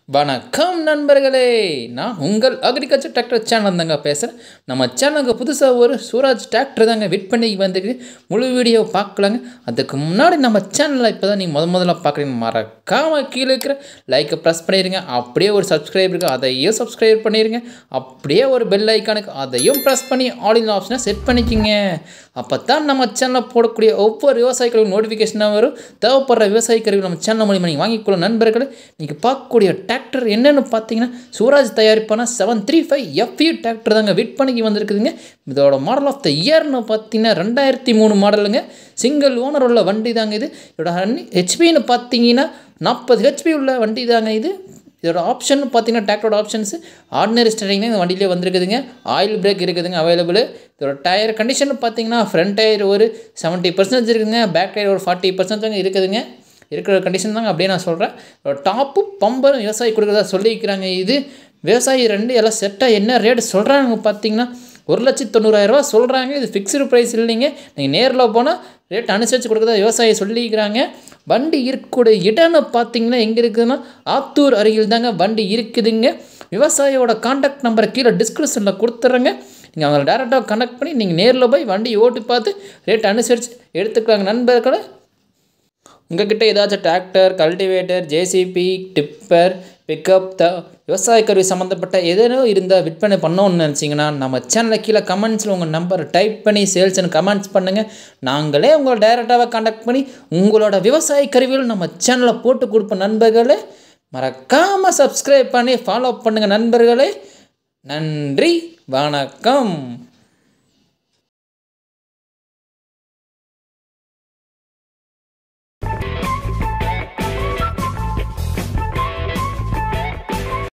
வணக்கம் நண்பர்களே நான் உங்கள் அக்ரிகல்ச்சர் டிராக்டர் சேனல் தாங்க பேசுகிறேன் நம்ம சேனலுக்கு புதுசாக ஒரு சூராஜ் டிராக்டர் தாங்க விற்பனை வந்துருக்கு முழு வீடியோ பார்க்கலாங்க அதுக்கு முன்னாடி நம்ம சேனலில் இப்போ தான் நீங்கள் முத முதல்ல பார்க்குறீங்க மறக்காமல் கீழே இருக்கிற லைக்கை ப்ரெஸ் பண்ணிடுங்க அப்படியே ஒரு சப்ஸ்கிரைப் இருக்குது அதையும் சப்ஸ்கிரைப் பண்ணிடுங்க அப்படியே ஒரு பெல் ஐக்கானுக்கு அதையும் ப்ரெஸ் பண்ணி ஆல் இன் ஆப்ஷனை செட் பண்ணிக்கிங்க அப்போ தான் நம்ம சேனலில் போடக்கூடிய ஒவ்வொரு விவசாயிகளுக்கும் நோட்டிஃபிகேஷனாக வரும் தேவைப்படுற விவசாய கருவி நம்ம சேனல் மூலியமாக நீங்கள் வாங்கிக்கொள்ள நண்பர்களே நீங்கள் பார்க்கக்கூடிய டிராக்டர் என்னென்னு பார்த்தீங்கன்னா சூராஜ் தயாரிப்பான seven three five FE tractor தாங்க விற்பனைக்கு வந்திருக்குதுங்க இதோட மாடல் ஆஃப் த இயர்னு பார்த்தீங்கன்னா ரெண்டாயிரத்தி மூணு மாடலுங்க சிங்கிள் ஓனர் உள்ள வண்டி தாங்க இது இதோட ஹெச்பின்னு பார்த்தீங்கன்னா நாற்பது ஹெச்பி உள்ள வண்டி தாங்க இது இதோட ஆப்ஷன் பார்த்தீங்கன்னா டிராக்டரோட ஆப்ஷன்ஸ் ஆர்டினரி ஸ்டரிங் தான் இந்த வண்டியிலே வந்திருக்குதுங்க ஆயில் பிரேக் இருக்குதுங்க அவைலபிள் இதோட டயர் கண்டிஷன் பார்த்தீங்கன்னா ஃப்ரண்ட் டயர் ஒரு செவன்ட்டி பர்சன்டேஜ் இருக்குதுங்க பேக் டயர் ஒரு ஃபார்ட்டி பர்சன்டேஜ் இருக்குதுங்க இருக்கிற கண்டிஷன் தாங்க அப்படியே நான் சொல்கிறேன் டாப்பு பம்பர் விவசாயி கொடுக்குறதா சொல்லியிருக்கிறாங்க இது விவசாயி ரெண்டு எல்லாம் செட்டாக என்ன ரேட் சொல்கிறாங்க பார்த்தீங்கன்னா ஒரு லட்சத்தி தொண்ணூறாயிரரூவா சொல்கிறாங்க இது ஃபிக்ஸ்டு ப்ரைஸ் இல்லைங்க நீங்கள் நேரில் போனால் ரேட் அனுசரித்து கொடுக்குறதா விவசாயி சொல்லிக்கிறாங்க வண்டி இருக்கக்கூடிய இடம்னு பார்த்தீங்கன்னா எங்கே இருக்குதுன்னா ஆத்தூர் அருகில் தாங்க வண்டி இருக்குதுங்க விவசாயியோட காண்டாக்ட் நம்பரை கீழே டிஸ்கிரிப்ஷனில் கொடுத்துட்றேங்க நீங்கள் அவங்களை டேரெக்டாக கனெக்ட் பண்ணி நீங்கள் நேரில் போய் வண்டி ஓட்டி பார்த்து ரேட் அனுசரித்து எடுத்துக்கலாங்க நண்பர்களை உங்ககிட்ட ஏதாச்சும் tractor cultivator JCB tipper pickup த விவசாய கருவி சம்மந்தப்பட்ட எதனோ இருந்தால் விற்பனை பண்ணோன்னு நினச்சிங்கன்னா நம்ம சேனலில் கீழே கமெண்ட்ஸில் உங்கள் நம்பரை டைப் பண்ணி சேல்ஸ்னு கமெண்ட்ஸ் பண்ணுங்கள் நாங்களே உங்களை டைரெக்டாக காண்டாக்ட் பண்ணி உங்களோட விவசாய கருவிகள் நம்ம சேனலில் போட்டு கொடுப்போம் நண்பர்களே மறக்காமல் சப்ஸ்கிரைப் பண்ணி ஃபாலோ பண்ணுங்கள் நண்பர்களே நன்றி வணக்கம்